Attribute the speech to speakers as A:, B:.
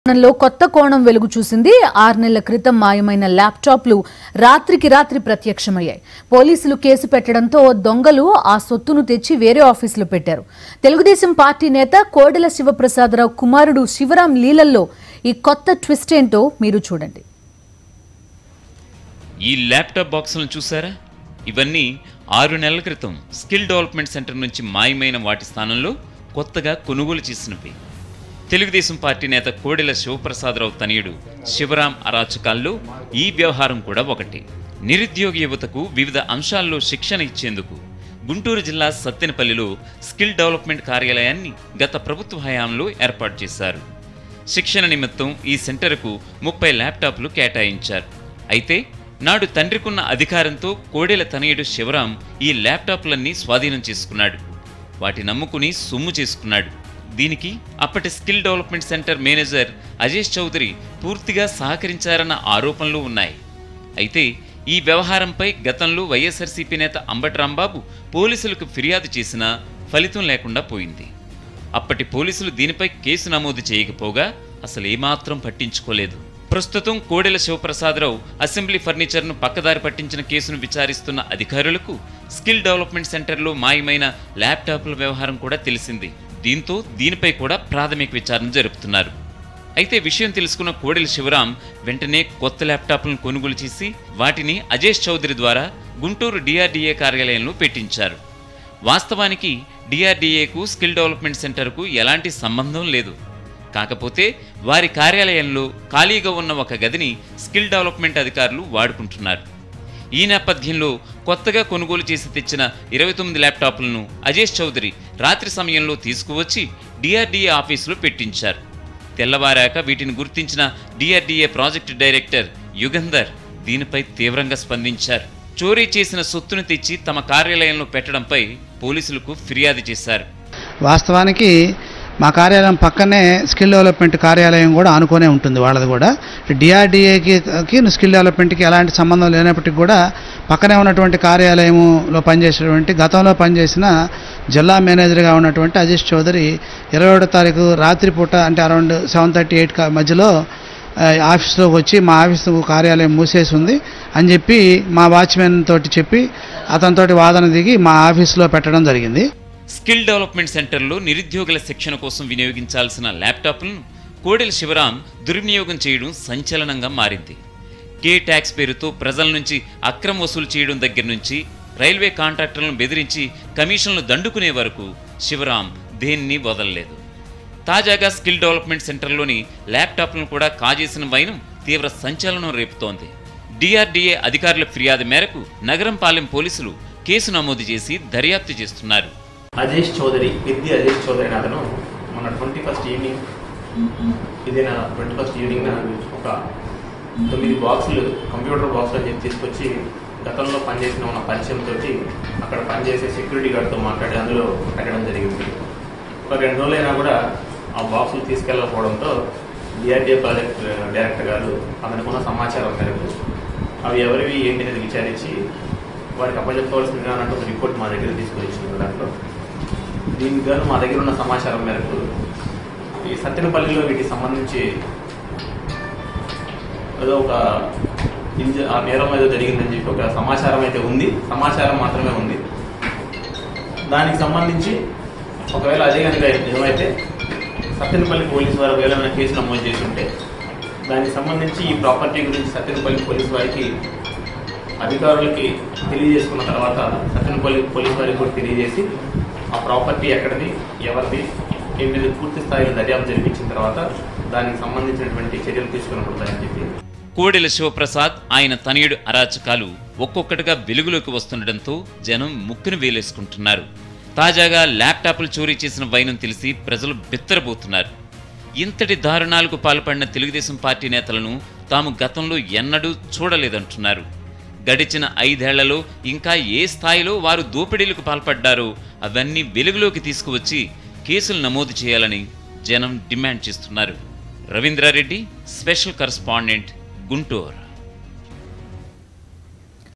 A: లో కొత్త కోణం వెలుగు చూసింది ఆరు నెలల క్రితం మాయమైన ల్యాప్టాప్లు రాత్రికి రాత్రి ప్రత్యక్షమయ్యాయి పోలీసులు కేసు పెట్టడంతో దొంగలు ఆ సొత్తును తెచ్చి వేరే ఆఫీసులో పెట్టారు తెలుగుదేశం పార్టీ నేత కోడెల శివప్రసాదరావు కుమారుడు శివరాం లీలల్లో ఈ కొత్త ట్విస్ట్ ఏంటో మీరు చూడండి
B: ఈ ల్యాప్టాప్ బాక్సులను చూసారా ఇవన్నీ ఆరు నెలల క్రితం స్కిల్ డెవలప్మెంట్ సెంటర్ నుంచి మాయమైన వాటి స్థానంలో కొత్తగా కొనుగోలు చేసినవి తెలుగుదేశం పార్టీ నేత కోడెల శివప్రసాదరావు తనయుడు శివరాం అరాచకాల్లో ఈ వ్యవహారం కూడా ఒకటి నిరుద్యోగ యువతకు వివిధ అంశాల్లో శిక్షణ ఇచ్చేందుకు గుంటూరు జిల్లా సత్తెనపల్లిలో స్కిల్ డెవలప్మెంట్ కార్యాలయాన్ని గత ప్రభుత్వ హయాంలో ఏర్పాటు చేశారు శిక్షణ నిమిత్తం ఈ సెంటర్కు ముప్పై ల్యాప్టాప్లు కేటాయించారు అయితే నాడు తండ్రికున్న అధికారంతో కోడెల తనయుడు శివరాం ఈ ల్యాప్టాప్లన్నీ స్వాధీనం చేసుకున్నాడు వాటి నమ్ముకుని సొమ్ము చేసుకున్నాడు దీనికి అప్పటి skill development centre manager Ajesh Chowdary పూర్తిగా సహకరించారన్న ఆరోపణలు ఉన్నాయి అయితే ఈ వ్యవహారంపై గతంలో వైఎస్ఆర్సీపీ నేత అంబటి రాంబాబు పోలీసులకు ఫిర్యాదు చేసినా ఫలితం లేకుండా పోయింది అప్పటి పోలీసులు దీనిపై కేసు నమోదు చేయకపోగా అసలు ఏమాత్రం పట్టించుకోలేదు ప్రస్తుతం కోడెల శివప్రసాదరావు అసెంబ్లీ ఫర్నిచర్ను పక్కదారి పట్టించిన కేసును విచారిస్తున్న అధికారులకు స్కిల్ డెవలప్మెంట్ సెంటర్లో మాయమైన ల్యాప్టాప్ల వ్యవహారం కూడా తెలిసింది దీంతో దీనిపై కూడా ప్రాథమిక విచారణ జరుపుతున్నారు అయితే విషయం తెలుసుకున్న కోడెల శివరాం వెంటనే కొత్త ల్యాప్టాప్లను కొనుగోలు చేసి వాటిని అజేష్ చౌదరి ద్వారా గుంటూరు డిఆర్డీఏ కార్యాలయంలో పెట్టించారు వాస్తవానికి డిఆర్డీఏకు స్కిల్ డెవలప్మెంట్ సెంటర్కు ఎలాంటి సంబంధం లేదు కాకపోతే వారి కార్యాలయంలో ఖాళీగా ఉన్న ఒక గదిని స్కిల్ డెవలప్మెంట్ అధికారులు వాడుకుంటున్నారు ఈ నేపథ్యంలో కొత్తగా కొనుగోలు చేసి తెచ్చిన ఇరవై తొమ్మిది ల్యాప్టాప్లను అజేష్ చౌదరి రాత్రి సమయంలో తీసుకువచ్చి డిఆర్డీఏ ఆఫీసులో పెట్టించారు తెల్లవారాక వీటిని గుర్తించిన డిఆర్డీఏ ప్రాజెక్టు డైరెక్టర్ యుగంధర్ దీనిపై తీవ్రంగా స్పందించారు చోరీ చేసిన సొత్తును తెచ్చి తమ కార్యాలయంలో పెట్టడంపై పోలీసులకు ఫిర్యాదు చేశారు
C: వాస్తవానికి మా కార్యాలయం పక్కనే స్కిల్ డెవలప్మెంట్ కార్యాలయం కూడా ఆనుకొనే ఉంటుంది వాళ్ళది కూడా డిఆర్డిఏకి స్కిల్ డెవలప్మెంట్కి ఎలాంటి సంబంధం లేనప్పటికీ కూడా పక్కనే ఉన్నటువంటి కార్యాలయంలో పనిచేసేటువంటి గతంలో పనిచేసిన జిల్లా మేనేజర్గా ఉన్నటువంటి అజేష్ చౌదరి ఇరవై ఒకటో తారీఖు రాత్రిపూట అంటే అరౌండ్ సెవెన్ థర్టీ ఎయిట్ మధ్యలో ఆ, ఆఫీస్లోకి వచ్చి మా ఆఫీస్ కార్యాలయం మూసేసి ఉంది అని చెప్పి మా వాచ్మెన్ తోటి చెప్పి అతనితోటి వాదన దిగి మా ఆఫీస్లో పెట్టడం జరిగింది
B: స్కిల్ డెవలప్మెంట్ సెంటర్లో నిరుద్యోగుల శిక్షణ కోసం వినియోగించాల్సిన ల్యాప్టాప్లను కోడెల శివరాం దుర్వినియోగం చేయడం సంచలనంగా మారింది కే ట్యాక్స్ పేరుతో ప్రజల నుంచి అక్రమ వసూలు చేయడం దగ్గర నుంచి రైల్వే కాంట్రాక్టర్లను బెదిరించి కమిషన్లు దండుకునే వరకు శివరాం దేన్ని వదలలేదు తాజాగా స్కిల్ డెవలప్మెంట్ సెంటర్లోని ల్యాప్టాప్లను కూడా కాజేసిన వైనం తీవ్ర సంచలనం రేపుతోంది డిఆర్డీఏ అధికారుల ఫిర్యాదు మేరకు నగరంపాలెం పోలీసులు కేసు నమోదు చేసి దర్యాప్తు చేస్తున్నారు
D: అజేష్ చౌదరి పెద్ది అజేష్ చౌదరి అనే అతను మన ట్వంటీ ఫస్ట్ ఈవినింగ్ ఇదే నా ట్వంటీ ఫస్ట్ ఈవినింగ్ ఒక తొమ్మిది బాక్సులు కంప్యూటర్ బాక్సులు అని చెప్పి తీసుకొచ్చి గతంలో పనిచేసిన ఉన్న పరిచయంతో అక్కడ పనిచేసే సెక్యూరిటీ గార్డ్తో మాట్లాడి అందులో పెట్టడం జరిగింది ఒక రెండు రోజులైనా కూడా ఆ బాక్సులు తీసుకెళ్ళకపోవడంతో డిఆర్డీఏ ప్రాజెక్ట్ డైరెక్టర్ గారు అతనికి ఉన్న సమాచారం మేరకు అవి ఎవరివి ఏంటి అనేది విచారించి వారికి అప్పచెప్పవలసింది అన్నట్టు ఒక రిపోర్ట్ మా దగ్గర తీసుకొని ఇచ్చింది దాంట్లో దీనికి గాను మా దగ్గర ఉన్న సమాచారం మేరకు ఈ సత్తెనపల్లిలో వీటికి సంబంధించి ఏదో ఒక ఇంజ ఆ నేరం ఏదో జరిగిందని చెప్పి ఒక సమాచారం అయితే ఉంది సమాచారం మాత్రమే ఉంది దానికి సంబంధించి ఒకవేళ అదే కనుక నిజమైతే సత్తెనపల్లి పోలీసు వారు ఒకవేళ ఏమైనా కేసు నమోదు చేసి ఉంటే దానికి సంబంధించి ఈ ప్రాపర్టీ గురించి సత్తెనపల్లి పోలీసు వారికి అధికారులకి తెలియజేసుకున్న తర్వాత సత్తెనపల్లి పోలీసు వారికి కూడా తెలియజేసి ఆ ప్రాపర్టీ ఎక్కడిది ఎవరిది ఏంటిది పూర్తి స్థాయిలో దర్యాప్తు జరిపించిన తర్వాత దానికి సంబంధించినటువంటి చర్యలు తీసుకునబడతాయని చెప్పి
B: కోడెల శివప్రసాద్ ఆయన తనయుడు అరాచకాలు ఒక్కొక్కటిగా వెలుగులోకి వస్తుండటంతో జనం ముక్కును వేలేసుకుంటున్నారు తాజాగా ల్యాప్టాప్లు చోరీ చేసిన వైనం తెలిసి ప్రజలు బిత్తరబోతున్నారు ఇంతటి దారుణాలకు పాల్పడిన తెలుగుదేశం పార్టీ నేతలను తాము గతంలో ఎన్నడూ చూడలేదంటున్నారు గడిచిన ఐదేళ్లలో ఇంకా ఏ స్థాయిలో వారు దోపిడీలకు పాల్పడ్డారో అవన్నీ వెలుగులోకి తీసుకువచ్చి కేసులు నమోదు చేయాలని జనం డిమాండ్ చేస్తున్నారు రవీంద్రారెడ్డి స్పెషల్ కరస్పాండెంట్ గుంటూరు